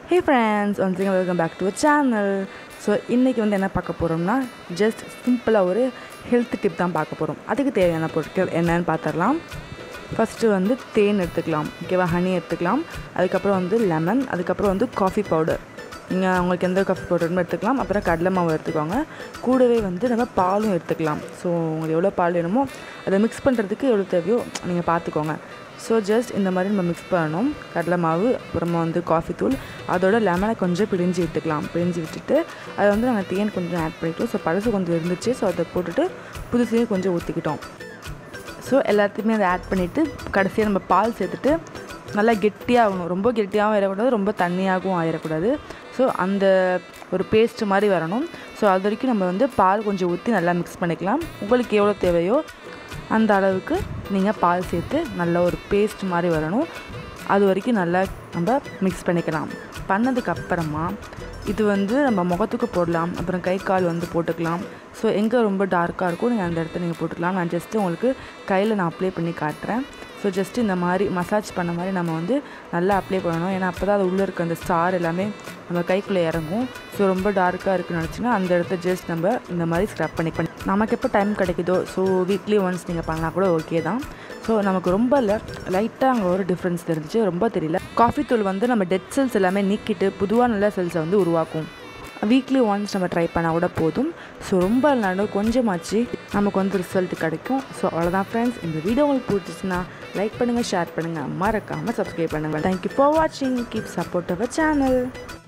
hey friends once again welcome back to channel so இன்றைக்கி வந்து என்ன பார்க்க போகிறோம்னா ஜஸ்ட் சிம்பிளாக ஒரு ஹெல்த் டிப் தான் பார்க்க போகிறோம் அதுக்கு தேவையான பொருட்கள் என்னன்னு பார்த்துடலாம் ஃபஸ்ட்டு வந்து தேன் எடுத்துக்கலாம் ஓகேவா ஹனி எடுத்துக்கலாம் அதுக்கப்புறம் வந்து லெமன் அதுக்கப்புறம் வந்து காஃபி பவுடர் நீங்கள் உங்களுக்கு எந்த காஃபி பவுடருமே எடுத்துக்கலாம் அப்புறம் கடலை மாவு எடுத்துக்கோங்க கூடவே வந்து நம்ம பாலும் எடுத்துக்கலாம் ஸோ உங்களுக்கு எவ்வளோ பால் வேணுமோ அதை மிக்ஸ் பண்ணுறதுக்கு எவ்வளோ தேவையோ நீங்கள் பார்த்துக்கோங்க ஸோ ஜஸ்ட் இந்த மாதிரி நம்ம மிக்ஸ் பண்ணணும் கடலை மாவு அப்புறமா வந்து காஃபி தூள் அதோட லெமனை கொஞ்சம் பிழிஞ்சு விட்டுக்கலாம் பிழிஞ்சு விட்டுட்டு அதை வந்து நாங்கள் தேன் கொஞ்சம் ஆட் பண்ணிக்கிட்டோம் ஸோ பழசு கொஞ்சம் இருந்துச்சு ஸோ அதை போட்டுட்டு புதுசையும் கொஞ்சம் ஊற்றிக்கிட்டோம் ஸோ எல்லாத்தையுமே அதை ஆட் பண்ணிவிட்டு கடைசியாக நம்ம பால் சேர்த்துட்டு நல்லா கெட்டியாகணும் ரொம்ப கெட்டியாகவும் ஆயிடக்கூடாது ரொம்ப தண்ணியாகவும் ஆயிடக்கூடாது ஸோ அந்த ஒரு பேஸ்ட் மாதிரி வரணும் ஸோ அது வரைக்கும் நம்ம வந்து பால் கொஞ்சம் ஊற்றி நல்லா மிக்ஸ் பண்ணிக்கலாம் உங்களுக்கு எவ்வளோ தேவையோ அந்த அளவுக்கு நீங்கள் பால் சேர்த்து நல்ல ஒரு பேஸ்ட் மாதிரி வரணும் அது வரைக்கும் நல்லா நம்ம மிக்ஸ் பண்ணிக்கலாம் பண்ணதுக்கு அப்புறமா இது வந்து நம்ம முகத்துக்கு போடலாம் அப்புறம் கை கால் வந்து போட்டுக்கலாம் ஸோ எங்கே ரொம்ப டார்க்காக இருக்கோ நீங்கள் அந்த இடத்த நீங்கள் போட்டுக்கலாம் நான் ஜஸ்ட்டு உங்களுக்கு கையில் நான் அப்ளை பண்ணி காட்டுறேன் ஸோ ஜஸ்ட்டு இந்த மாதிரி மசாஜ் பண்ண மாதிரி நம்ம வந்து நல்லா அப்ளை பண்ணணும் ஏன்னா அப்போ தான் அது உள்ளே இருக்க அந்த ஸ்டார் எல்லாமே நம்ம கைக்குள்ளே இறங்கும் ஸோ ரொம்ப டார்க்காக இருக்குன்னு நினச்சின்னா அந்த இடத்த ஜஸ்ட் நம்ம இந்த மாதிரி ஸ்க்ரப் பண்ணி பண்ணி நமக்கு எப்போ டைம் கிடைக்குதோ ஸோ வீக்லி ஒன்ஸ் நீங்கள் பண்ணால் கூட ஓகே தான் ஸோ நமக்கு ரொம்ப இல்லை லைட்டாக அங்கே ஒரு டிஃப்ரென்ஸ் தெரிஞ்சிச்சு ரொம்ப தெரியல காஃபி தூள் வந்து நம்ம டெட் செல்ஸ் எல்லாமே நீக்கிட்டு பொதுவாக நல்ல செல்ஸை வந்து உருவாக்கும் வீக்லி ஒன்ஸ் நம்ம ட்ரை பண்ணால் கூட போதும் ஸோ ரொம்ப இல்லைனாலும் கொஞ்சமாச்சு நமக்கு வந்து ரிசல்ட் கிடைக்கும் ஸோ அவ்வளோதான் ஃப்ரெண்ட்ஸ் இந்த வீடியோ உங்களுக்கு பிடிச்சிச்சுன்னா லைக் பண்ணுங்கள் ஷேர் பண்ணுங்கள் மறக்காமல் சப்ஸ்கிரைப் பண்ணுங்கள் தேங்க்யூ ஃபார் வாட்சிங் கீப் சப்போர்ட் அவர் சேனல்